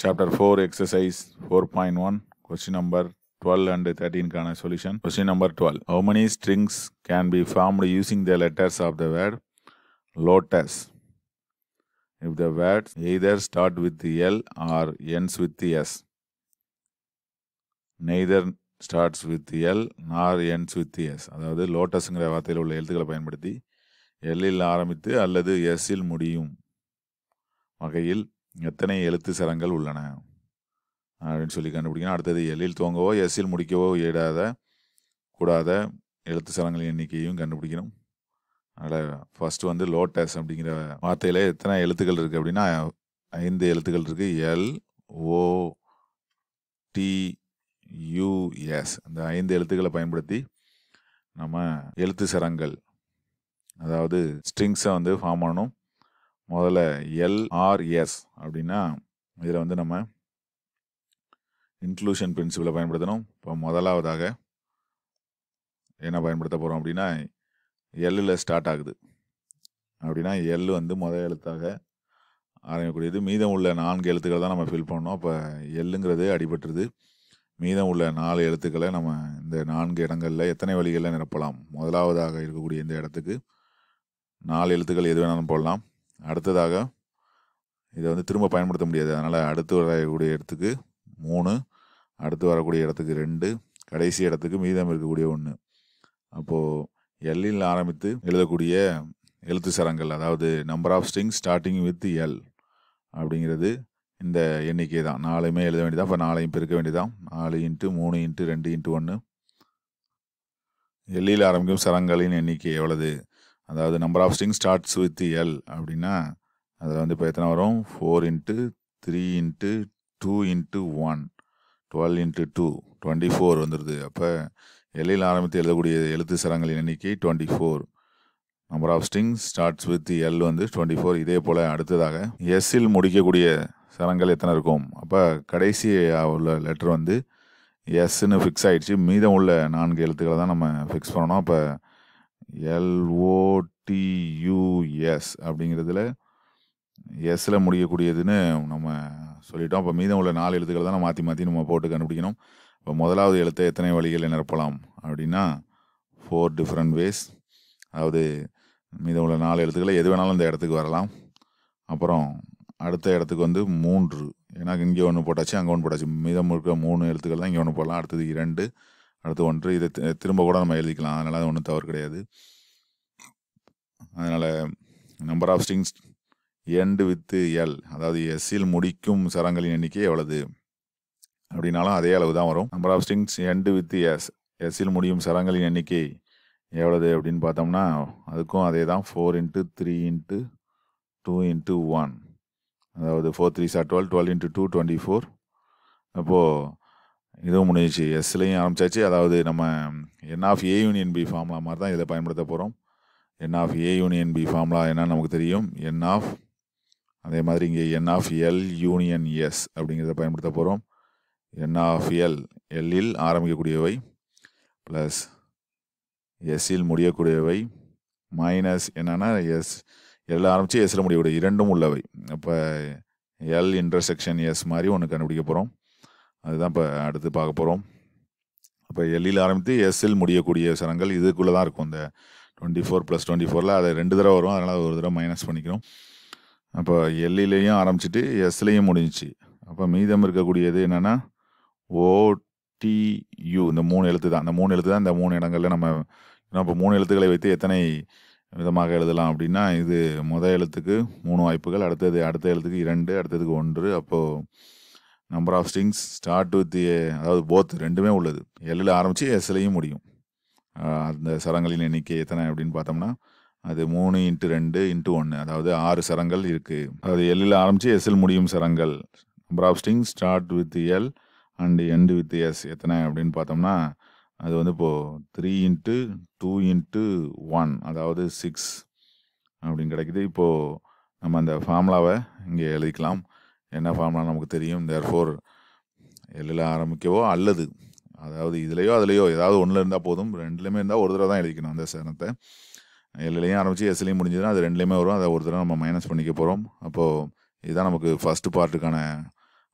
Chapter 4, exercise 4.1, question number 12 and 13 கான solution. Question number 12. How many strings can be formed using the letters of the word lotus? If the words either start with the L or ends with the S. Neither starts with the L nor ends with the S. அதாவது லோட்டஸ்ங்கிற வார்த்தையில் உள்ள எழுத்துக்களை பயன்படுத்தி எல்லில் ஆரம்பித்து அல்லது எஸ்ஸில் முடியும் வகையில் எத்தனை எழுத்து சரங்கள் உள்ளன அப்படின்னு சொல்லி கண்டுபிடிக்கணும் அடுத்தது எல்லில் துவங்கவோ எஸ்ஸில் முடிக்கவோ இயலாத கூடாத எழுத்து சரங்களின் எண்ணிக்கையும் கண்டுபிடிக்கணும் அதில் ஃபர்ஸ்ட் வந்து லோட்டஸ் அப்படிங்கிற வார்த்தையில் எத்தனை எழுத்துக்கள் இருக்குது அப்படின்னா ஐந்து எழுத்துக்கள் இருக்குது எல் ஓ டி யூஎஸ் அந்த ஐந்து எழுத்துக்களை பயன்படுத்தி நம்ம எழுத்து சரங்கள் அதாவது ஸ்ட்ரிங்ஸை வந்து ஃபார்ம் பண்ணணும் முதல்ல எல்ஆர்எஸ் அப்படின்னா இதில் வந்து நம்ம இன்க்ளூஷன் பிரின்சிபலை பயன்படுத்தணும் இப்போ முதலாவதாக என்ன பயன்படுத்த போகிறோம் அப்படின்னா எல்லில் ஸ்டார்ட் ஆகுது அப்படின்னா எல் வந்து முதல் எழுத்தாக ஆரம்பிக்கக்கூடியது மீதம் உள்ள நான்கு எழுத்துக்களை தான் நம்ம ஃபில் பண்ணோம் அப்போ எல்லுங்கிறது அடிபட்டுருது மீதம் உள்ள நாலு எழுத்துக்களை நம்ம இந்த நான்கு இடங்களில் எத்தனை வழிகளில் நிரப்பலாம் முதலாவதாக இருக்கக்கூடிய இந்த இடத்துக்கு நாலு எழுத்துக்கள் எது வேணாலும் போடலாம் அடுத்ததாக இதை வந்து திரும்ப பயன்படுத்த முடியாது அதனால் அடுத்து வரக்கூடிய இடத்துக்கு மூணு அடுத்து வரக்கூடிய இடத்துக்கு ரெண்டு கடைசி இடத்துக்கு மீதம் இருக்கக்கூடிய ஒன்று அப்போது எல்லில் ஆரம்பித்து எழுதக்கூடிய எழுத்து சரங்கள் அதாவது number of string starting with L அப்படிங்கிறது இந்த எண்ணிக்கை தான் நாலுமே எழுத வேண்டியதான் இப்போ நாளையும் பெருக்க வேண்டியதான் நாலு இன்ட்டு மூணு இன்ட்டு ரெண்டு இன்ட்டு ஒன்று எல்லில் ஆரம்பிக்கும் சரங்களின் எண்ணிக்கை எவ்வளவு அதாவது number of string starts with L அப்படின்னா அதில் வந்து இப்போ எத்தனை வரும் four into three into two into one twelve into two twenty four வந்துடுது அப்போ எல்லில் ஆரம்பித்து எழுதக்கூடிய எழுத்து சரங்களின் எண்ணிக்கை twenty four number of string starts with L வந்து டுவெண்ட்டி ஃபோர் இதே போல் அடுத்ததாக எஸ்ஸில் முடிக்கக்கூடிய சரங்கள் எத்தனை இருக்கும் அப்போ கடைசி உள்ள லெட்டர் வந்து எஸ்ன்னு ஃபிக்ஸ் ஆகிடுச்சு மீதம் உள்ள நான்கு எழுத்துக்களை தான் நம்ம ஃபிக்ஸ் பண்ணணும் அப்போ எல்ஓடியூஎஸ் அப்படிங்கிறதுல எஸ்ஸில் முடியக்கூடியதுன்னு நம்ம சொல்லிட்டோம் அப்போ மீதம் உள்ள நாலு எழுத்துக்களை தான் மாற்றி மாற்றி நம்ம போட்டு கண்டுபிடிக்கணும் இப்போ முதலாவது எழுத்தை எத்தனை வழிகளில் நிரப்பலாம் அப்படின்னா ஃபோர் டிஃப்ரெண்ட் வேஸ் அதாவது மீதம் உள்ள நாலு எழுத்துக்களை எது வேணாலும் இந்த இடத்துக்கு வரலாம் அப்புறம் அடுத்த இடத்துக்கு வந்து மூன்று ஏன்னா இங்கே ஒன்று போட்டாச்சு அங்கே ஒன்று போட்டாச்சு மீதம் இருக்கிற மூணு எழுத்துக்கள் தான் இங்கே ஒன்று போடலாம் அடுத்தது இரண்டு அடுத்து ஒன்று இதை திரும்ப கூட நம்ம எழுதிக்கலாம் அதனால் அது ஒன்றும் தவறு கிடையாது அதனால் number of strings end with L அதாவது எஸ்ஸில் முடிக்கும் சரங்களின் எண்ணிக்கை எவ்வளவு அப்படின்னாலும் அதே அளவு தான் வரும் number of strings end with S எஸ்ஸில் முடியும் சரங்களின் எண்ணிக்கை எவ்வளவு அப்படின்னு பார்த்தோம்னா அதுக்கும் அதே தான் four into three into two into one அதாவது four three are twelve twelve into two twenty four அப்போது இதுவும் முடிஞ்சிச்சு எஸ்லையும் ஆரம்பிச்சாச்சு அதாவது நம்ம N of A union B formula மாதிரி தான் இதை பயன்படுத்த போகிறோம் N of A union B formula என்னன்னு நமக்கு தெரியும் என் ஆஃப் அதே மாதிரி இங்கே என் ஆஃப் எல் யூனியன் எஸ் அப்படிங்கிறத பயன்படுத்த போகிறோம் என் ஆஃப் எல் எல்லில் ஆரம்பிக்கக்கூடியவை ப்ளஸ் எஸ்ஸில் முடியக்கூடியவை மைனஸ் என்னென்னா எஸ் எல் ஆரம்பித்து எஸ்ஸில் முடியக்கூடிய இரண்டும் உள்ளவை அப்போ எல் இன்டர்செக்ஷன் எஸ் மாதிரி ஒன்று கண்டுபிடிக்க போகிறோம் அதுதான் இப்போ அடுத்து பார்க்க போகிறோம் அப்போ எல்லில் ஆரம்பித்து எஸ்ஸில் முடியக்கூடிய சரங்கள் இதுக்குள்ளே தான் இருக்கும் இந்த டுவெண்ட்டி ஃபோர் ப்ளஸ் டுவெண்ட்டி ஃபோரில் அது ரெண்டு தடவை வரும் அதனால் ஒரு தடவை மைனஸ் பண்ணிக்கிறோம் அப்போ எல்லிலையும் ஆரம்பிச்சிட்டு எஸ்லேயும் முடிஞ்சிச்சு அப்போ மீதம் இருக்கக்கூடியது என்னென்னா ஓடியு இந்த மூணு எழுத்து தான் இந்த மூணு எழுத்து தான் இந்த மூணு இடங்களில் நம்ம இப்போ மூணு எழுத்துக்களை வைத்து எத்தனை விதமாக எழுதலாம் அப்படின்னா இது முதல் எழுத்துக்கு மூணு வாய்ப்புகள் அடுத்தது அடுத்த எழுத்துக்கு இரண்டு அடுத்ததுக்கு ஒன்று அப்போது number of strings start with அதாவது போத் ரெண்டுமே உள்ளது எல்லில் ஆரம்பித்து எஸ்லையும் முடியும் அந்த சரங்களின் எண்ணிக்கை எத்தனை அப்படின்னு பார்த்தோம்னா அது மூணு இன்ட்டு ரெண்டு இன்ட்டு ஒன்று அதாவது ஆறு சரங்கள் இருக்குது அதாவது எல்லில் ஆரம்பித்து எஸ்எல் முடியும் சரங்கள் number of string start with L and end with S எத்தனை அப்படின்னு பார்த்தோம்னா அது வந்து இப்போது three into two into one அதாவது சிக்ஸ் அப்படின்னு கிடைக்குது இப்போது நம்ம அந்த ஃபார்முலாவை இங்கே எழுதிக்கலாம் என்ன ஃபார்முலா நமக்கு தெரியும் தேர் ஃபோர் எல்லில் ஆரம்பிக்கவோ அல்லது அதாவது இதுலேயோ அதுலேயோ ஏதாவது ஒன்றில் இருந்தால் போதும் ரெண்டுலேயுமே இருந்தால் ஒரு தடவை தான் எழுதிக்கணும் அந்த சரணத்தை எல்லையும் ஆரம்பித்து எஸ்லையும் முடிஞ்சதுன்னா அது ரெண்டுலேயுமே வரும் அதை ஒரு தடவை நம்ம மைனஸ் பண்ணிக்க போகிறோம் அப்போது இதுதான் நமக்கு ஃபஸ்ட்டு பார்ட்டுக்கான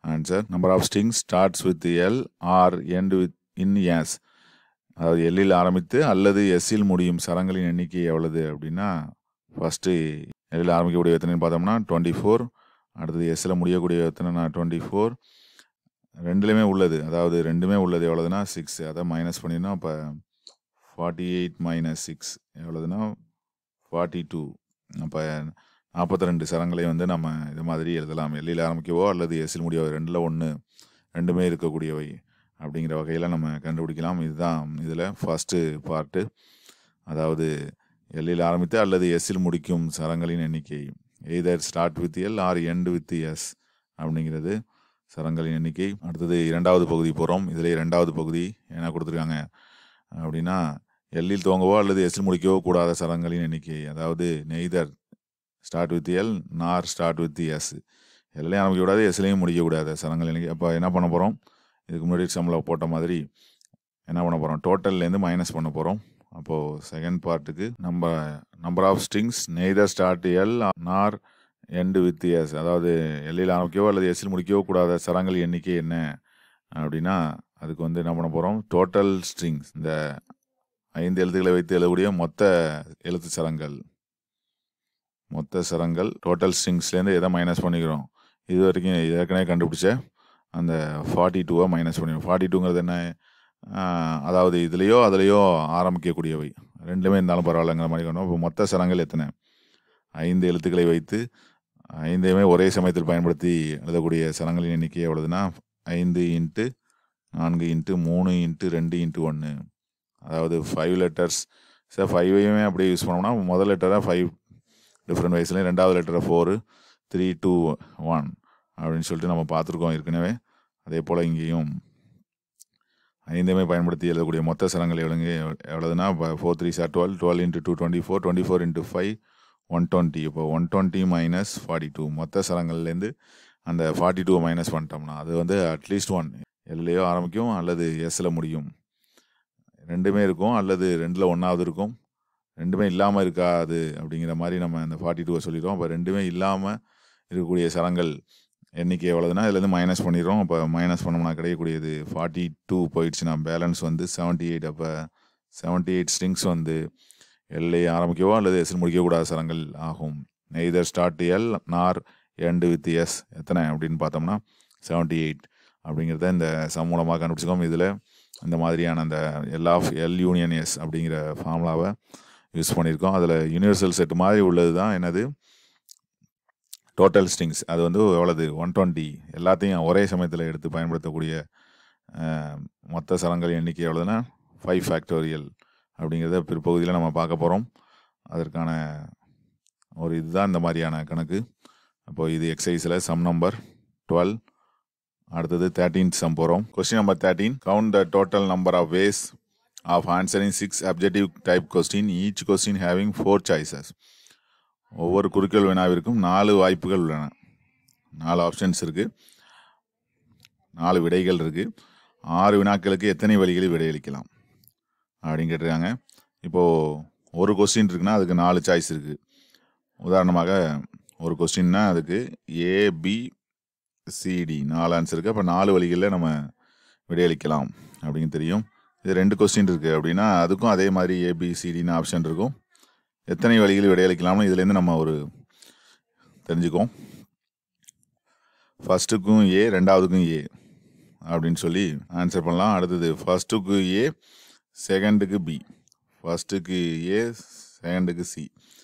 answer number of strings starts with L or end with in S அதாவது எல்லில் ஆரம்பித்து அல்லது எஸ்ஸில் முடியும் சரங்களின் எண்ணிக்கை எவ்வளவு அப்படின்னா ஃபஸ்ட்டு எல்லில் ஆரம்பிக்கக்கூடிய எத்தனைன்னு பார்த்தோம்னா டுவெண்ட்டி ஃபோர் அடுத்தது எஸ்ஸில் முடியக்கூடிய எத்தனைனா டுவெண்ட்டி ஃபோர் ரெண்டுலேயுமே உள்ளது அதாவது ரெண்டுமே உள்ளது எவ்வளோதுன்னா சிக்ஸ் அதை மைனஸ் பண்ணிடணும் அப்போ ஃபார்ட்டி எயிட் மைனஸ் சிக்ஸ் எவ்வளோதுன்னா ஃபார்ட்டி டூ அப்போ நாற்பத்தி ரெண்டு சரங்களை வந்து நம்ம இது மாதிரி எழுதலாம் எல்லில் ஆரம்பிக்கவோ அல்லது எஸ்ஸில் முடியவோ ரெண்டில் ஒன்று ரெண்டுமே இருக்கக்கூடியவை அப்படிங்கிற வகையில் நம்ம கண்டுபிடிக்கலாம் இதுதான் இதில் ஃபஸ்ட்டு பார்ட்டு அதாவது எல்லில் ஆரம்பித்து அல்லது எஸ்ஸில் முடிக்கும் சரங்களின் எண்ணிக்கை either start with L or end with S அப்படிங்கிறது சரங்களின் எண்ணிக்கை அடுத்தது இரண்டாவது பகுதி போகிறோம் இதில் இரண்டாவது பகுதி என்ன கொடுத்துருக்காங்க அப்படின்னா எல்லில் துவங்கவோ அல்லது எஸ்ஸில் முடிக்கவோ கூடாத சரங்களின் எண்ணிக்கை அதாவது neither start with L nor start with S எல்லையும் ஆரம்பிக்கக்கூடாது எஸ்லையும் முடிக்கக்கூடாது சரங்கள் எண்ணிக்கை அப்போ என்ன பண்ண போகிறோம் இதுக்கு முன்னாடி எக்ஸாம்பிள் போட்ட மாதிரி என்ன பண்ண போகிறோம் டோட்டல்லேருந்து மைனஸ் பண்ண போகிறோம் அப்போது செகண்ட் பார்ட்டுக்கு நம்ம number of strings neither start L nor end with S அதாவது எல்லையில் ஆரம்பிக்கவோ அல்லது எஸ்ஸில் முடிக்கவோ கூடாத சரங்கள் எண்ணிக்கை என்ன அப்படின்னா அதுக்கு வந்து என்ன பண்ண போகிறோம் டோட்டல் ஸ்ட்ரிங்ஸ் இந்த ஐந்து எழுத்துக்களை வைத்து எழுதக்கூடிய மொத்த எழுத்து சரங்கள் மொத்த சரங்கள் டோட்டல் ஸ்ட்ரிங்ஸ்லேருந்து எதை மைனஸ் பண்ணிக்கிறோம் இது வரைக்கும் ஏற்கனவே கண்டுபிடிச்ச அந்த ஃபார்ட்டி டூவை மைனஸ் பண்ணிடும் ஃபார்ட்டி டூங்கிறது என்ன ஆஹ், அதாவது இதுலேயோ அதுலேயோ ஆரம்பிக்கக்கூடியவை ரெண்டுமே இருந்தாலும் பரவாயில்லைங்கிற மாதிரி கொண்டோம் இப்போ மொத்த சரங்கள் எத்தனை ஐந்து எழுத்துக்களை வைத்து ஐந்தையுமே ஒரே சமயத்தில் பயன்படுத்தி எழுதக்கூடிய சரங்களின் எண்ணிக்கை எவ்வளவுன்னா ஐந்து இன்ட்டு நான்கு இன்ட்டு மூணு இன்ட்டு ரெண்டு இன்ட்டு ஒன்று அதாவது ஃபைவ் லெட்டர்ஸ் சார் ஃபைவையுமே அப்படியே யூஸ் பண்ணோம்னா முதல் லெட்டரை ஃபைவ் டிஃப்ரெண்ட் வயசுலேயும் ரெண்டாவது லெட்டரை ஃபோரு த்ரீ டூ ஒன் அப்படின்னு சொல்லிட்டு நம்ம பார்த்துருக்கோம் ஏற்கனவே அதே போல் இங்கேயும் ஐந்தையுமே பயன்படுத்தி எழுதக்கூடிய மொத்த சரங்கள் எவ்வளோங்க எவ்வளோதுன்னா இப்போ four three are twelve twelve into two twenty four twenty four into five one twenty இப்போ one twenty minus forty two மொத்த சரங்கள்லேருந்து அந்த ஃபார்ட்டி டூ மைனஸ் பண்ணிட்டோம்னா அது வந்து அட்லீஸ்ட் ஒன் எல்லையோ ஆரம்பிக்கும் அல்லது எஸ்ஸில் முடியும் ரெண்டுமே இருக்கும் அல்லது ரெண்டில் ஒன்றாவது இருக்கும் ரெண்டுமே இல்லாமல் இருக்காது அப்படிங்கிற மாதிரி நம்ம அந்த ஃபார்ட்டி டூவை சொல்லிடுவோம் அப்போ ரெண்டுமே இல்லாமல் இருக்கக்கூடிய சரங்கள் எண்ணிக்கை எவ்வளோதுன்னா இதுலேருந்து மைனஸ் பண்ணிடுறோம் அப்போ மைனஸ் பண்ணோம்னா கிடைக்கக்கூடியது ஃபார்ட்டி டூ போயிடுச்சுன்னா பேலன்ஸ் வந்து செவன்ட்டி எயிட் அப்போ செவன்ட்டி எயிட் ஸ்ட்ரிங்ஸ் வந்து எல்லை ஆரம்பிக்கவோ அல்லது எஸ்ஸில் முடிக்கக்கூடாத சரங்கள் ஆகும் neither start L nor end with S எத்தனை அப்படின்னு பார்த்தோம்னா செவன்ட்டி எயிட் அப்படிங்கிறத இந்த சம் மூலமாக கண்டுபிடிச்சிக்கோம் இதில் இந்த மாதிரியான அந்த L of L union S அப்படிங்கிற ஃபார்முலாவை யூஸ் பண்ணியிருக்கோம் அதில் யூனிவர்சல் செட் மாதிரி உள்ளது தான் என்னது டோட்டல் ஸ்ட்ரிங்ஸ் அது வந்து எவ்வளவு ஒன் டுவெண்ட்டி எல்லாத்தையும் ஒரே சமயத்தில் எடுத்து பயன்படுத்தக்கூடிய அஹ், மொத்த சரங்கள் எண்ணிக்கை எவ்வளோதுன்னா ஃபைவ் ஃபேக்டோரியல் அப்படிங்கிறத பிற்பகுதியில் நம்ம பார்க்க போகிறோம் அதற்கான ஒரு இதுதான் இந்த மாதிரியான கணக்கு அப்போது இது எக்ஸசைஸில் சம் நம்பர் டுவெல் அடுத்தது தேர்ட்டீன் சம் போகிறோம் question number thirteen count the total number of ways of answering six objective type question each question having four choices ஒவ்வொரு குறுக்கல் வினாவிற்கும் நாலு வாய்ப்புகள் உள்ளன நாலு ஆப்ஷன்ஸ் இருக்குது நாலு விடைகள் இருக்குது ஆறு வினாக்களுக்கு எத்தனை வழிகளில் விடையளிக்கலாம் அப்படின்னு கேட்டிருக்காங்க இப்போது ஒரு கொஸ்டின் இருக்குன்னா அதுக்கு நாலு சாய்ஸ் இருக்குது உதாரணமாக ஒரு கொஸ்டின்னா அதுக்கு ஏபி சிடி நாலு ஆன்சர் இருக்குது அப்போ நாலு வழிகளில் நம்ம விடையளிக்கலாம் அப்படின்னு தெரியும் இது ரெண்டு கொஸ்டின் இருக்குது அப்படின்னா அதுக்கும் அதே மாதிரி ஏபிசிடின்னு ஆப்ஷன் இருக்கும் எத்தனை வழிகளில் விடையளிக்கலாம்னு இதுலேருந்து நம்ம ஒரு தெரிஞ்சுக்குவோம் ஃபர்ஸ்ட்டுக்கும் ஏ ரெண்டாவதுக்கும் ஏ அப்படின்னு சொல்லி ஆன்சர் பண்ணலாம் அடுத்தது ஃபர்ஸ்ட்டுக்கு ஏ செகண்டுக்கு பி ஃபர்ஸ்ட்டுக்கு ஏ செகண்டுக்கு சி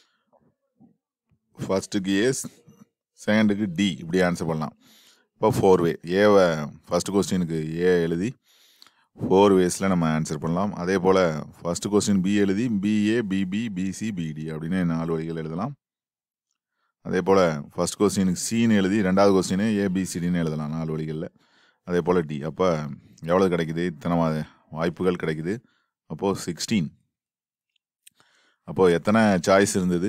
ஃபர்ஸ்ட்டுக்கு ஏ செகண்டுக்கு டி இப்படி ஆன்சர் பண்ணலாம் இப்போ ஃபோர் வே ஏவை ஃபர்ஸ்ட் கொஸ்டினுக்கு ஏ எழுதி ஃபோர் வேஸில் நம்ம ஆன்சர் பண்ணலாம் அதே போல் ஃபர்ஸ்ட் கொஸ்டின் பி எழுதி பிஏ பிபி பிசி பிடி அப்படின்னு நாலு வழிகள் எழுதலாம் அதே போல் ஃபர்ஸ்ட் கொஸ்டினுக்கு சின்னு எழுதி ரெண்டாவது கொஸ்டின் ஏபிசிடின்னு எழுதலாம் நாலு வழிகளில் அதே போல் டி அப்போ எவ்வளோ கிடைக்குது இத்தனை வா- வாய்ப்புகள் கிடைக்குது அப்போது சிக்ஸ்டீன் அப்போது எத்தனை சாய்ஸ் இருந்தது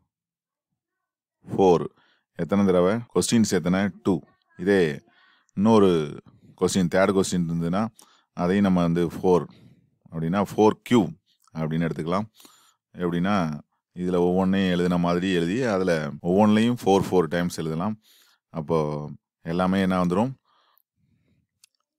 ஃபோர் எத்தனை தடவை கொஸ்டின்ஸ் எத்தனை டூ இதே இன்னொரு கொஸ்டின் தேர்ட் கொஸ்டின் இருந்ததுன்னா அதையும் நம்ம வந்து ஃபோர் அப்படின்னா ஃபோர் கியூ அப்படின்னு எடுத்துக்கலாம் எப்படின்னா இதில் ஒவ்வொன்றையும் எழுதின மாதிரி எழுதி அதில் ஒவ்வொன்றிலையும் ஃபோர் ஃபோர் டைம்ஸ் எழுதலாம் அப்போது எல்லாமே என்ன வந்துடும்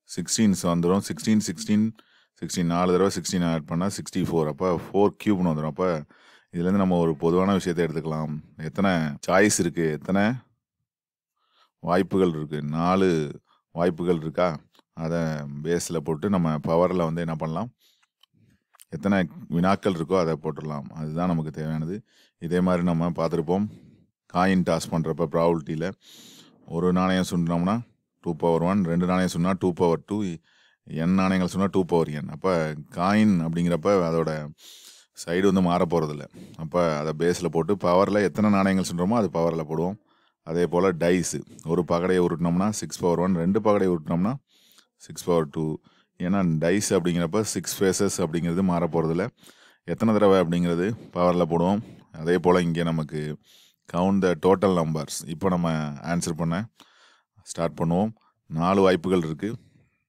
சிக்ஸ்டீன்ஸ் வந்துடும் சிக்ஸ்டீன் சிக்ஸ்டீன் சிக்ஸ்டீன் நாலு தடவை சிக்ஸ்டீன் ஆட் பண்ணால் சிக்ஸ்டி ஃபோர் அப்போ ஃபோர் க்யூப்னு வந்துடும் அப்போ இதுலேருந்து நம்ம ஒரு பொதுவான விஷயத்தை எடுத்துக்கலாம் எத்தனை சாய்ஸ் இருக்குது எத்தனை வாய்ப்புகள் இருக்குது நாலு வாய்ப்புகள் இருக்கா அதை பேஸில் போட்டு நம்ம பவரில் வந்து என்ன பண்ணலாம் எத்தனை வினாக்கள் இருக்கோ அதை போட்டுடலாம் அதுதான் நமக்கு தேவையானது இதே மாதிரி நம்ம பார்த்துருப்போம் காயின் டாஸ் பண்ணுறப்ப ப்ராபிலிட்டியில் ஒரு நாணயம் சுண்டினோம்னா டூ பவர் ஒன் ரெண்டு நாணயம் சொன்னால் டூ பவர் டூ என் நாணயங்கள் சொன்னால் டூ பவர் என் அப்போ காயின் அப்படிங்கிறப்ப அதோட சைடு வந்து மாற போகிறதில்ல அப்போ அதை பேஸில் போட்டு பவரில் எத்தனை நாணயங்கள் சொல்கிறோமோ அது பவரில் போடுவோம் அதே போல் டைஸு ஒரு பகடையை உருட்டினோம்னா சிக்ஸ் பவர் ஒன் ரெண்டு பகடையை உருட்டினோம்னா சிக்ஸ் பவர் டூ ஏன்னா டைஸ் அப்படிங்கிறப்ப சிக்ஸ் ஃபேஸஸ் அப்படிங்கிறது மாற போகிறதில்ல எத்தனை தடவை அப்படிங்கிறது பவரில் போடுவோம் அதே போல் இங்கே நமக்கு கவுண்ட் த டோட்டல் நம்பர்ஸ் இப்போ நம்ம ஆன்சர் பண்ண ஸ்டார்ட் பண்ணுவோம் நாலு வாய்ப்புகள் இருக்குது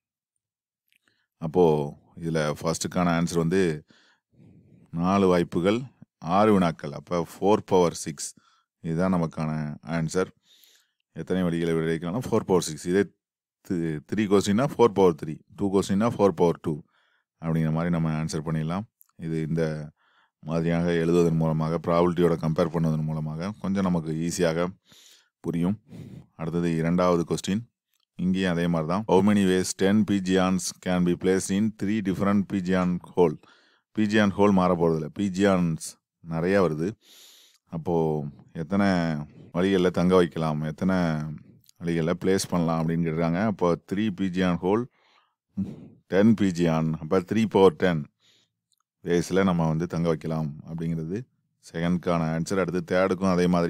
அப்போது இதில் ஃபஸ்ட்டுக்கான ஆன்சர் வந்து நாலு வாய்ப்புகள் ஆறு வினாக்கள் அப்போ ஃபோர் பவர் சிக்ஸ் இதுதான் நமக்கான ஆன்சர் எத்தனை வழிகளை விளைவிக்கலாம் ஃபோர் பவர் சிக்ஸ் இதே த்ரீ கொஸ்டின்னா ஃபோர் பவர் த்ரீ டூ கொஸ்டின்னா ஃபோர் பவர் டூ அப்படிங்கிற மாதிரி நம்ம ஆன்சர் பண்ணிடலாம் இது இந்த மாதிரியாக எழுதுவதன் மூலமாக ப்ராபிலிட்டியோட கம்பேர் பண்ணுவதன் மூலமாக கொஞ்சம் நமக்கு ஈஸியாக புரியும் அடுத்தது இரண்டாவது கொஸ்டின் இங்கேயும் அதே மாதிரி தான் how many ways ten pigeons can be place in three different pigeon hole pigeon hole மாற போகிறதில்ல பிஜியான்ஸ் நிறையா வருது அப்போது எத்தனை வழிகளில் தங்க வைக்கலாம் எத்தனை வழிகளில் ப்ளேஸ் பண்ணலாம் அப்படின்னு கேட்குறாங்க அப்போ three pigeon hole ten pigeon அப்போ த்ரீ பவர் டென் வேஸில் நம்ம வந்து தங்க வைக்கலாம் அப்படிங்கிறது செகண்ட்க்கான ஆன்சர் அடுத்து தேர்டுக்கும் அதே மாதிரி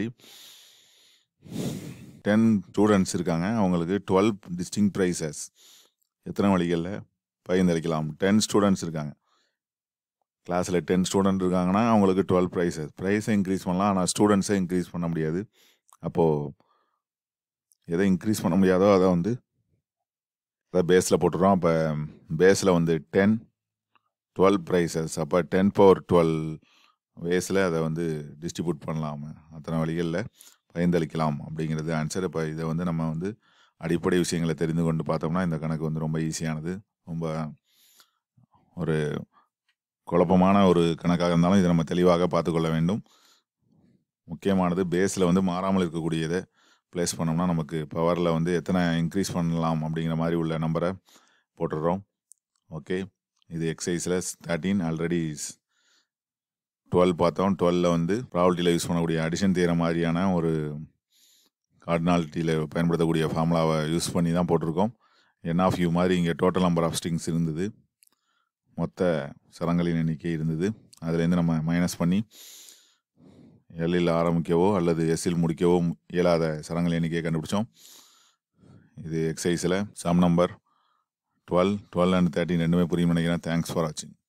டென் ஸ்டூடெண்ட்ஸ் இருக்காங்க அவங்களுக்கு டுவெல் டிஸ்டிங் ப்ரைஸஸ் எத்தனை வழிகளில் பகிர்ந்தளிக்கலாம் டென் ஸ்டூடெண்ட்ஸ் இருக்காங்க கிளாஸில் டென் ஸ்டூடெண்ட் இருக்காங்கன்னா அவங்களுக்கு டுவெல் ப்ரைஸஸ் ப்ரைஸை இன்க்ரீஸ் பண்ணலாம் ஆனால் ஸ்டூடெண்ட்ஸை இன்க்ரீஸ் பண்ண முடியாது அப்போது எதை இன்க்ரீஸ் பண்ண முடியாதோ அதை வந்து அதை பேஸில் போட்டுறோம் அப்போ பேஸில் வந்து டென் டுவெல் ப்ரைஸஸ் அப்போ டென் பவர் டுவெல் வேஸில் அதை வந்து டிஸ்ட்ரிபியூட் பண்ணலாம் அத்தனை வழிகளில் பயந்தளிக்கலாம் அப்படிங்கிறது ஆன்சர் இப்போ இதை வந்து நம்ம வந்து அடிப்படை விஷயங்களை தெரிந்து கொண்டு பார்த்தோம்னா இந்த கணக்கு வந்து ரொம்ப ஈஸியானது ரொம்ப ஒரு குழப்பமான ஒரு கணக்காக இருந்தாலும் இதை நம்ம தெளிவாக பார்த்துக்கொள்ள வேண்டும் முக்கியமானது பேஸில் வந்து மாறாமல் இருக்கக்கூடியதை ப்ளேஸ் பண்ணோம்னா நமக்கு பவரில் வந்து எத்தனை இன்க்ரீஸ் பண்ணலாம் அப்படிங்கிற மாதிரி உள்ள நம்பரை போட்டுடுறோம் ஓகே இது எக்ஸசைஸில் தேர்ட்டீன் ஆல்ரெடி டுவெல் பார்த்தோம் டுவெல்ல வந்து ப்ராபிலிட்டியில் யூஸ் பண்ணக்கூடிய அடிஷன் தீர மாதிரியான ஒரு கார்டினாலிட்டியில் பயன்படுத்தக்கூடிய ஃபார்முலாவை யூஸ் பண்ணி தான் போட்டிருக்கோம் என் ஆஃப் யூ மாதிரி இங்கே டோட்டல் நம்பர் ஆஃப் ஸ்ட்ரிங்ஸ் இருந்தது மொத்த சரங்களின் எண்ணிக்கை இருந்தது அதுலேருந்து நம்ம மைனஸ் பண்ணி எல்லில் ஆரம்பிக்கவோ அல்லது எஸ்ஸில் முடிக்கவோ இயலாத சரங்கள் எண்ணிக்கையை கண்டுபிடிச்சோம் இது எக்ஸசைஸில் sum number twelve twelve and thirteen ரெண்டுமே புரியும் நினைக்கிறேன் தேங்க்ஸ் ஃபார் வாட்சிங்